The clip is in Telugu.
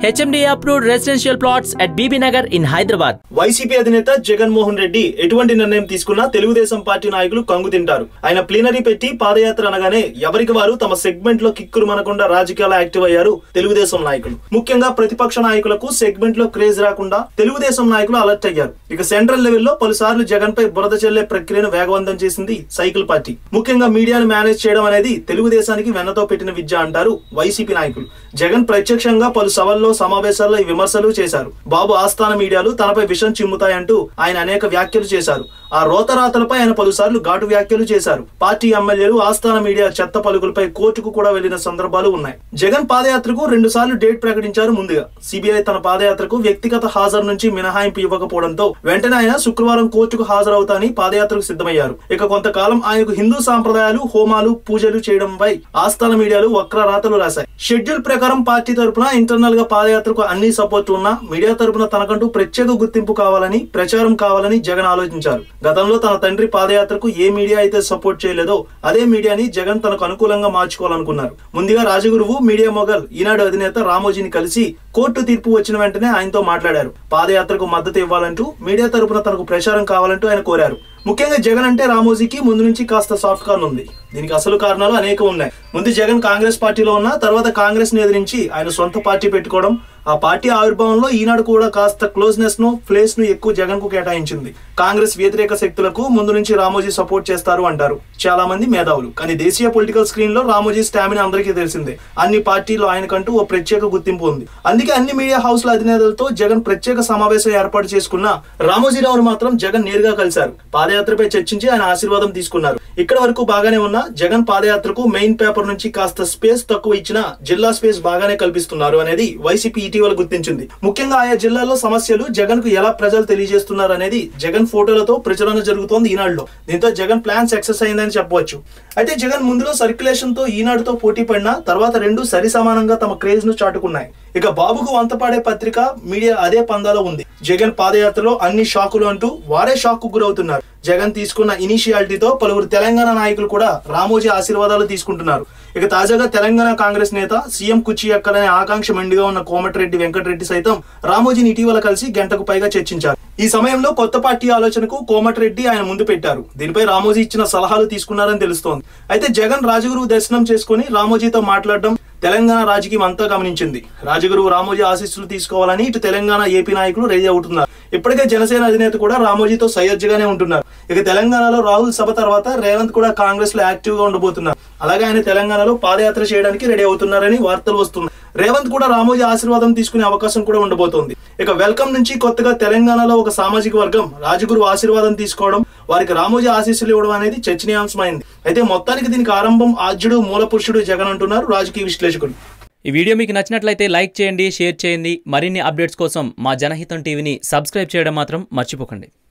HMD approved residential plots at BB Nagar in Hyderabad. YCP అధినేత జగన్మోహన్ రెడ్డి ఎటువంటి నిర్ణయం తీసుకున్నా తెలుగుదేశం పార్టీ నాయకులు కంగు తింటారు ఆయన ప్లీనరీ పెట్టి పాదయాత్ర అనగానే ఎవరికి వారు తమ సెగ్మెంట్ లో కిక్కురు మనకుండా రాజకీయాలు యాక్టివ్ అయ్యారు తెలుగుదేశం నాయకులు ముఖ్యంగా ప్రతిపక్ష నాయకులకు సెగ్మెంట్ లో క్రేజ్ రాకుండా తెలుగుదేశం నాయకులు అలర్ట్ అయ్యారు ఇక సెంట్రల్ లెవెల్లో పలుసార్లు జగన్ పై బురద చెల్లే ప్రక్రియను వేగవంతం చేసింది సైకిల్ పార్టీ ముఖ్యంగా మీడియాను మేనేజ్ చేయడం అనేది తెలుగుదేశానికి వెన్నతో పెట్టిన విద్య అంటారు వైసీపీ నాయకులు జగన్ ప్రత్యక్షంగా పలు సభల్లో సమావేశాల్లో ఈ విమర్శలు చేశారు బాబు ఆస్థాన మీడియాలు తనపై విషం చిమ్ముతాయంటూ ఆయన అనేక వ్యాఖ్యలు చేశారు ఆ రోతరాతలపై ఆయన పలుసార్లు ఘాటు వ్యాఖ్యలు చేశారు పార్టీ ఎమ్మెల్యేలు ఆస్థాన మీడియా చెత్త పలుకులపై కోర్టుకు కూడా వెళ్లిన సందర్భాలు ఉన్నాయి జగన్ పాదయాత్రకు రెండు సార్లు డేట్ ప్రకటించారు ముందుగా సిబిఐ తన పాదయాత్రకు వ్యక్తిగత హాజరు నుంచి మినహాయింపు ఇవ్వకపోవడంతో వెంటనే ఆయన శుక్రవారం కోర్టుకు హాజరవుతాని పాదయాత్రకు సిద్ధమయ్యారు ఇక కొంతకాలం ఆయనకు హిందూ సాంప్రదాయాలు హోమాలు పూజలు చేయడంపై ఆస్థాన మీడియాలు వక్ర రాతలు రాశాయి షెడ్యూల్ ప్రకారం పార్టీ తరపున ఇంటర్నల్ గా పాదయాత్రకు అన్ని సపోర్ట్ ఉన్నా మీడియా తరపున తనకంటూ ప్రత్యేక గుర్తింపు కావాలని ప్రచారం కావాలని జగన్ ఆలోచించారు గతంలో తన తండ్రి పాదయాత్రకు ఏ మీడియా అయితే సపోర్ట్ చేయలేదో అదే మీడియాని జగన్ తనకు అనుకూలంగా మార్చుకోవాలనుకున్నారు ముందుగా రాజగురువు మీడియా మొగల్ ఈనాడు అధినేత రామోజీని కలిసి కోర్టు తీర్పు వచ్చిన వెంటనే ఆయనతో మాట్లాడారు పాదయాత్రకు మద్దతు ఇవ్వాలంటూ మీడియా తరపున తనకు ప్రచారం కావాలంటూ ఆయన కోరారు ముఖ్యంగా జగన్ అంటే రామోజీకి ముందు నుంచి కాస్త సాఫ్ట్ కార్న్ ఉంది దీనికి అసలు కారణాలు అనేకం ఉన్నాయి ముందు జగన్ కాంగ్రెస్ పార్టీలో ఉన్న తర్వాత కాంగ్రెస్ ని ఎదిరించి ఆయన సొంత పార్టీ పెట్టుకోవడం ఆ పార్టీ ఆవిర్భావంలో ఈనాడు కూడా కాస్త క్లోజ్నెస్ ను ప్లేస్ ను ఎక్కువ జగన్ కు కేటాయించింది కాంగ్రెస్ వ్యతిరేక శక్తులకు ముందు నుంచి రామోజీ సపోర్ట్ చేస్తారు అంటారు చాలా మంది మేధావులు కానీ దేశీయ పొలిటికల్ స్క్రీన్ లో రామోజీ స్టామినా అందరికీ తెలిసిందే అన్ని పార్టీల్లో ఆయనకంటూ ఓ ప్రత్యేక గుర్తింపు ఉంది అందుకే అన్ని మీడియా హౌస్ల అధినేతలతో జగన్ ప్రత్యేక సమావేశం ఏర్పాటు చేసుకున్న రామోజీరావును మాత్రం జగన్ నేరుగా కలిశారు పాదయాత్రపై చర్చించి ఆయన ఆశీర్వాదం తీసుకున్నారు ఇక్కడ వరకు బాగానే ఉన్న జగన్ పాదయాత్రకు మెయిన్ పేపర్ నుంచి కాస్త స్పేస్ తక్కువ ఇచ్చిన జిల్లా స్పేస్ బాగానే కల్పిస్తున్నారు అనేది వైసీపీ ఇటీవల గుర్తించింది ముఖ్యంగా ఆయా జిల్లాల్లో సమస్యలు జగన్ కు ఎలా ప్రజలు తెలియజేస్తున్నారు అనేది జగన్ ఫోటోలతో ప్రచురణ జరుగుతోంది ఈనాడులో దీంతో జగన్ ప్లాన్ సక్సెస్ అయిందని చెప్పవచ్చు అయితే జగన్ ముందులో సర్క్యులేషన్ తో ఈనాడుతో పోటీ పడినా తర్వాత రెండు సరి సమానంగా తమ క్రేజ్ ను చాటుకున్నాయి ఇక బాబుకు వంతపాడే పత్రిక మీడియా అదే పందాలో ఉంది జగన్ పాదయాత్రలో అన్ని షాకులు అంటూ వారే షాక్ కు గురవుతున్నారు జగన్ తీసుకున్న ఇనిషియాలిటీతో పలువురు తెలంగాణ నాయకులు కూడా రామోజీ ఆశీర్వాదాలు తీసుకుంటున్నారు ఇక తాజాగా తెలంగాణ కాంగ్రెస్ నేత సీఎం కుర్చీ ఎక్కాలనే ఆకాంక్ష మెండుగా ఉన్న కోమటిరెడ్డి వెంకటరెడ్డి సైతం రామోజీని ఇటీవల కలిసి గంటకు పైగా చర్చించారు ఈ సమయంలో కొత్త పార్టీ ఆలోచనకు కోమటిరెడ్డి ఆయన ముందు పెట్టారు దీనిపై రామోజీ ఇచ్చిన సలహాలు తీసుకున్నారని తెలుస్తోంది అయితే జగన్ రాజగురువు దర్శనం చేసుకుని రామోజీతో మాట్లాడడం తెలంగాణ రాజకీయం అంతా గమనించింది రాజగురువు రామోజీ ఆశీస్సులు తీసుకోవాలని ఇటు తెలంగాణ ఏపీ నాయకులు రెడీ అవుతున్నారు ఇప్పటికే జనసేన అధినేత కూడా రామోజీతో సయ్యజ్జగానే ఉంటున్నారు ఇక తెలంగాణలో రాహుల్ సభ తర్వాత రేవంత్ కూడా కాంగ్రెస్ లో యాక్టివ్ గా ఉండబోతున్నారు అలాగే ఆయన తెలంగాణలో పాదయాత్ర చేయడానికి రెడీ అవుతున్నారని వార్తలు వస్తున్నాయి రేవంత్ కూడా రామోజీ ఆశీర్వాదం తీసుకునే అవకాశం కూడా ఉండబోతోంది ఇక వెల్కమ్ నుంచి కొత్తగా తెలంగాణలో ఒక సామాజిక వర్గం రాజగురు ఆశీర్వాదం తీసుకోవడం వారికి రామోజీ ఆశీస్సులు ఇవ్వడం అనేది చర్చనీయాంశమైంది అయితే మొత్తానికి దీనికి ఆరంభం ఆద్యుడు మూల పురుషుడు జగన్ అంటున్నారు రాజకీయ విశ్లేషకులు ఈ వీడియో మీకు నచ్చినట్లయితే లైక్ చేయండి షేర్ చేయండి మరిన్ని అప్డేట్స్ కోసం మా జనహితం టీవీని సబ్స్క్రైబ్ చేయడం మాత్రం మర్చిపోకండి